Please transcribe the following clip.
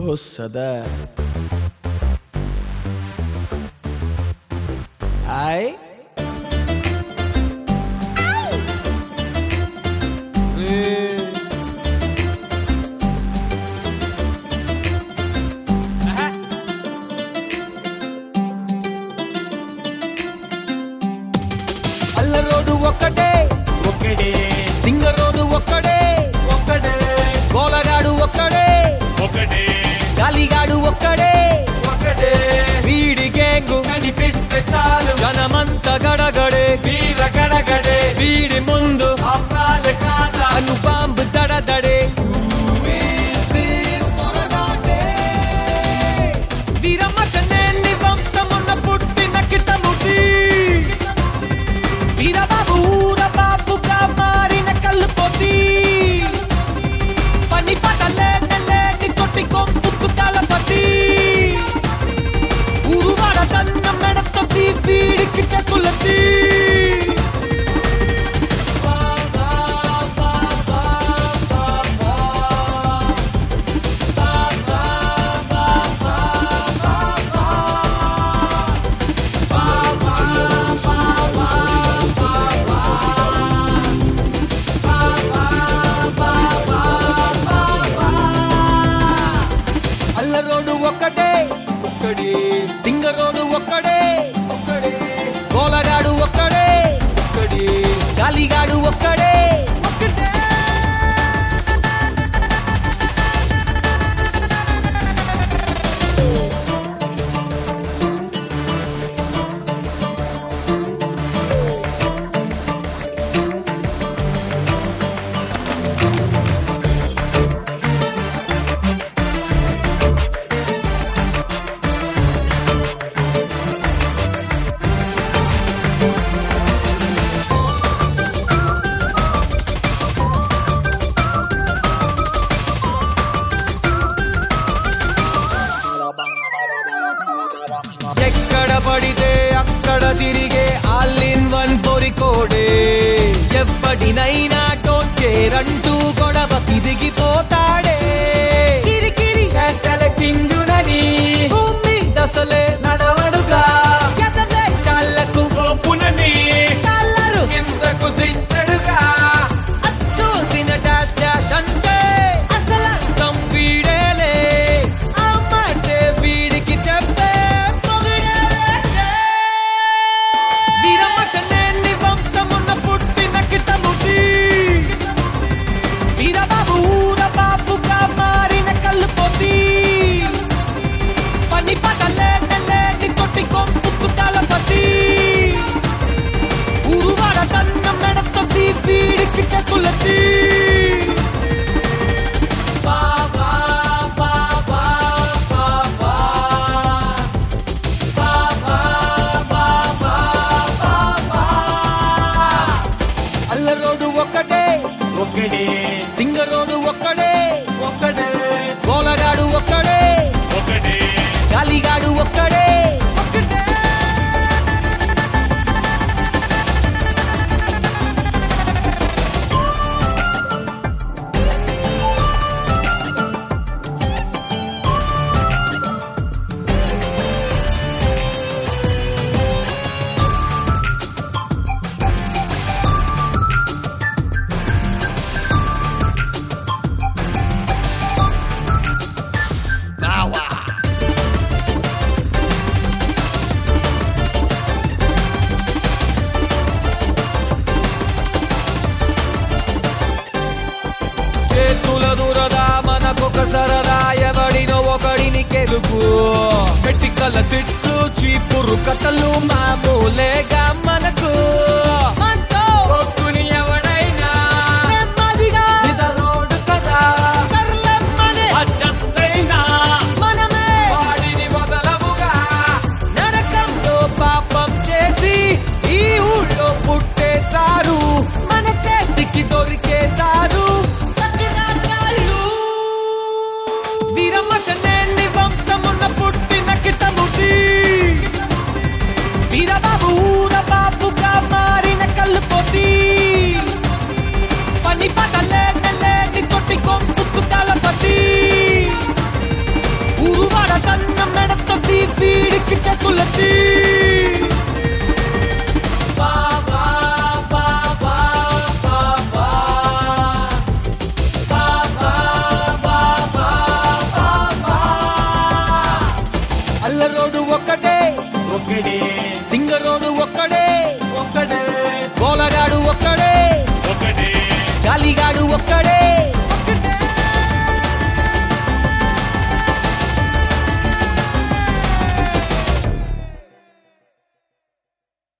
వస్తుందా హాయ్ అల్ల రోడ్డు ఒక్కటే ఒక్కడే దింగ రోడ్డు ఒక్కడే ఒక్కడే గోలగాడు ఒక్కడే ఒకటే గాలిగాడు ఒక్కడే ఒకటే వీడి గేంగు కనిపిస్తే చాలు జనమంత గడగడే వీర గడగడే వీడి ముందు అమ్మాల కాద అను బాంబు దడదడే వీరమ్మ చెన్నెన్ని వంశమున్న పుట్టిన కిట్టముటి వీరబాబు ఊర బాబుగా మారిన కళ్ళు పొతి పని పడలేని లేని కొట్టి కొంపుకు తలపతి ఊరువాడ తన్న మెడతొత్తి వీడికి చెక్కులతి అల్ల రోడ్డు ఒక్కటే ఒక్కడే దింగ రోడ్డు ఒక్కడే ఒక్కడే గోలగాడు ఒక్కడే ఒక్కడే గాలిగాడు ఒక్కడే ఒక్కడే ఎక్కడ పడితే అక్కడ తిరిగే ఆల్ ఇన్ వన్ పొరికోడే ఎప్పటినైనా టోచేరంటూ గొడవకి దిగిపోతాడే కిరికిరి చేష్టల కింగునని భూమి దశలే నడవడుగా ఎదలే కాళ్ళకు గోపునని కల్లరు కిందకు దించడుగా చూసిన డాష్ డాష్ అంటే అసలు వీడేలే అమ్మంటే వీడికి చెప్పే పొగిడేలే. వీరమ్మ చెన్నెన్ని వంశమున్న పుట్టిన కిట్టముటి వీరబాబు ఊర బాబుగా మారిన కళ్ళు పొతి పని పడలేని లేని కొట్టి కొంపుకు తలపతి ఊరువాడ తన్న మెడతొత్తి వీడికి చెక్కులతి బాబా బాబా బాబా బాబా బాబా బాబా అల్ల రోడ్డు ఒక్కటే ఒక్కడే దింగ రోడ్డు ఒక్కడే ఒక్కడే గోలగాడు ఒక్కడే ఒకటే గాలిగాడు ఒక్కడే ఒక్కడే చేతుల దురదా మనకొక సరదా ఎవడినో ఒకడిని కెలుపు పెట్టికల తిట్లు చీపురు కథలు మామూలేగా మనకు మనతో కొట్టుని ఎవడైనా నెమ్మదిగా ఇతరోడు కదా సర్లెమ్మని అడ్జస్ట్ అయినా మనమే వాడిని వదలవుగా నరకంలో పాపం చేసి ఈ ఊళ్ళో పుట్టేశారు మన చేతికి దొరికేశారు వీరమ్మ చెన్నెన్ని వంశమున్న పుట్టిన కిట్టముటి వీరబాబు ఊర బాబుగా మారిన చిల్లరోడు ఒక్కటే ఒక్కడే తింగరోడు ఒక్కడే ఒక్కడే గోలగాడు ఒక్కడే ఒకటే గాలిగాడు ఒక్కడే